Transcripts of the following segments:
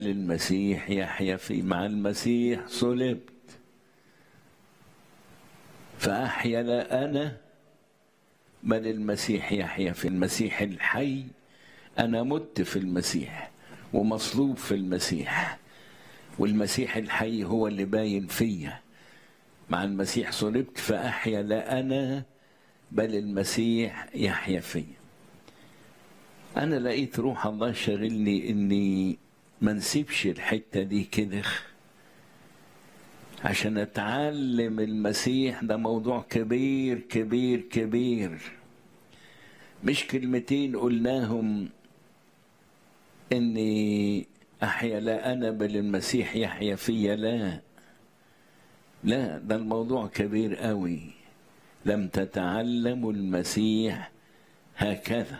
للمسيح يحيا في مع المسيح صلبت فأحيا لا أنا بل المسيح يحيا في المسيح الحي أنا مت في المسيح ومصلوب في المسيح والمسيح الحي هو اللي باين فيا مع المسيح صلبت فأحيا لا أنا بل المسيح يحيا فيا أنا لقيت روح الله شاغلني إني ما نسيبش الحتة دي كده عشان أتعلم المسيح ده موضوع كبير كبير كبير مش كلمتين قلناهم إني أحيا لا أنا بل المسيح يحيا فيا لا لا ده الموضوع كبير قوي لم تتعلموا المسيح هكذا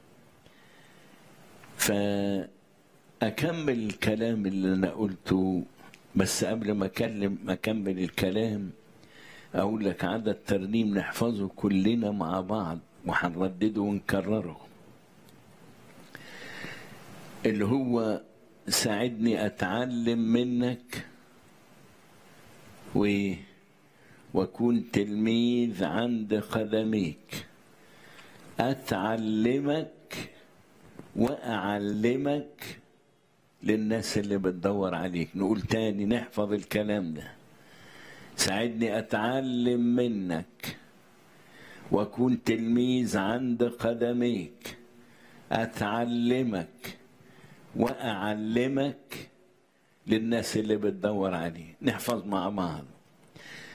فأكمل الكلام اللي أنا قلته بس قبل ما أكلم ما أكمل الكلام أقول لك عدد ترنيم نحفظه كلنا مع بعض وهنردده ونكرره اللي هو ساعدني أتعلم منك و وكون تلميذ عند قدميك أتعلمك وأعلمك للناس اللي بتدور عليك نقول تاني نحفظ الكلام ده ساعدني أتعلم منك وأكون تلميذ عند قدميك أتعلمك وأعلمك للناس اللي بتدور عليه نحفظ مع بعض